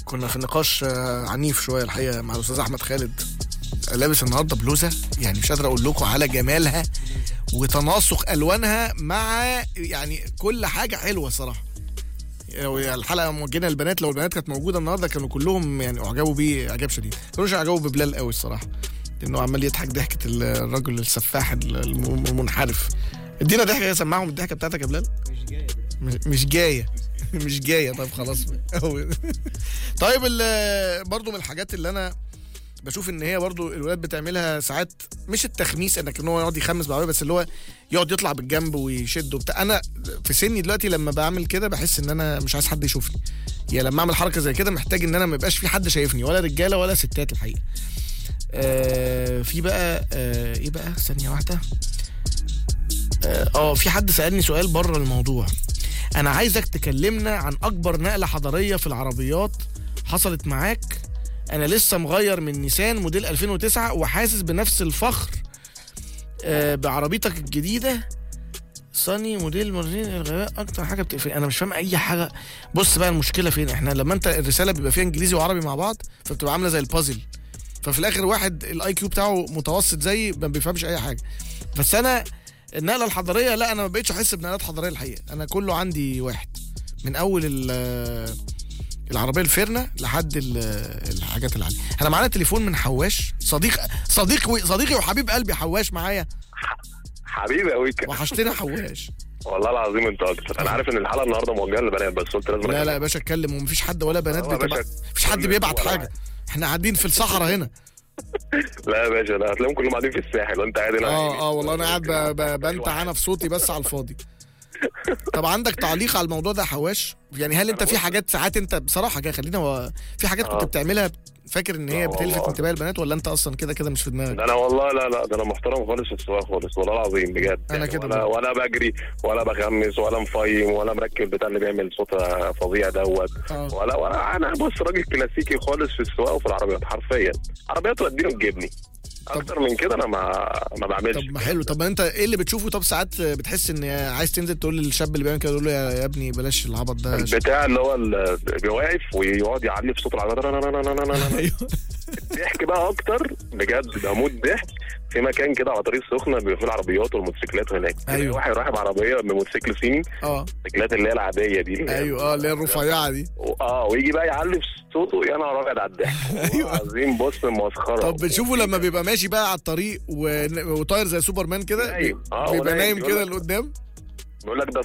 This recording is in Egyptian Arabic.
كنا في نقاش آه، عنيف شويه الحقيقه مع الاستاذ احمد خالد لابس النهارده بلوزه يعني مش قادر اقول لكم على جمالها وتناسق الوانها مع يعني كل حاجه حلوه صراحه لو الحلقه موجهه للبنات لو البنات كانت موجوده النهارده كانوا كلهم يعني اعجبوا بيه اعجاب شديد ما كانوش اعجبوا ببلال قوي الصراحه لانه عمال يضحك ضحكه الراجل السفاح الم- المنحرف ادينا ضحكه سمعهم الضحكه بتاعتك يا بلال مش مش جايه مش جايه طيب خلاص طيب ال- برضو من الحاجات اللي انا بشوف ان هي برضو الولاد بتعملها ساعات مش التخميس انك ان هو يقعد يخمس بعربيه بس اللي هو يقعد يطلع بالجنب ويشد وبتاع انا في سني دلوقتي لما بعمل كده بحس ان انا مش عايز حد يشوفني يعني لما اعمل حركه زي كده محتاج ان انا ما يبقاش في حد شايفني ولا رجاله ولا ستات الحقيقه آه في بقى آه ايه بقى ثانيه واحده اه آه، في حد سالني سؤال بره الموضوع انا عايزك تكلمنا عن اكبر نقله حضاريه في العربيات حصلت معاك انا لسه مغير من نيسان موديل 2009 وحاسس بنفس الفخر آه بعربيتك الجديده صاني موديل مرين الغباء اكتر حاجه بتقفل انا مش فاهم اي حاجه بص بقى المشكله فين احنا لما انت الرساله بيبقى فيها انجليزي وعربي مع بعض فبتبقى عامله زي البازل ففي الاخر واحد الاي كيو بتاعه متوسط زيي ما بيفهمش اي حاجه بس انا النقله الحضاريه لا انا ما بقتش احس بنقلات حضاريه الحقيقه انا كله عندي واحد من اول ال- العربيه الفيرنا لحد ال- الحاجات العاليه انا معانا تليفون من حواش صديق صديق صديقي وحبيب قلبي حواش معايا حبيبي قوي وحشتنا حواش والله العظيم انت اكتر انا عارف ان الحلقه النهارده موجهه للبنات بس قلت لازم لا لا يا باشا اتكلم ومفيش حد ولا بنات هو يا بتبعت باشا مفيش حد كل بيبعت ولا حاجه واحد. احنا قاعدين في الصحراء هنا لا يا باشا لا هتلاقيهم كلهم قاعدين في الساحل وانت قاعد هنا اه اه والله انا قاعد ب- ب- بنتع انا في صوتي بس على الفاضي طب عندك تعليق على الموضوع ده يا حواش يعني هل انت في حاجات ساعات انت بصراحه كده خلينا و... في حاجات كنت آه. بتعملها فاكر ان هي لا بتلفت والله. انتباه البنات ولا انت اصلا كده كده مش في دماغك ده انا والله لا لا ده انا محترم خالص في السواقه خالص والله العظيم بجد أنا يعني كده ولا, برضه. ولا بجري ولا بخمس ولا مفيم ولا مركب بتاع اللي بيعمل صوت فظيع دوت اه ولا ولا انا بص راجل كلاسيكي خالص في السواقه وفي العربيات حرفيا عربيات وديني وتجيبني اكتر من كده انا ما ما بعملش طب ما حلو طب ما انت ايه اللي بتشوفه طب ساعات بتحس ان عايز تنزل تقول للشاب اللي بيعمل كده تقول له يا يا ابني بلاش العبط ده البتاع اللي هو ال- بيواقف ويقعد يعلي في صوت العربيات ايوه ضحك بقى اكتر بجد بموت ضحك في مكان كده على طريق السخنه بيبقى فيه العربيات والموتوسيكلات هناك تلاقي أيوة. واحد راكب عربيه بموتوسيكل صيني اه الموتوسيكلات اللي هي العاديه دي اللي هي- ايوه اه اللي هي الرفيعه دي اه ويجي بقى يعلي في صوته يا نهار ابيض على الضحك أيوة. عظيم بص مسخره طب بتشوفه لما بيبقى ماشي بقى على الطريق و... وطاير زي سوبرمان كده نايم. اه بيبقى ونايم. نايم يقول كده لك- لقدام بيقول لك ده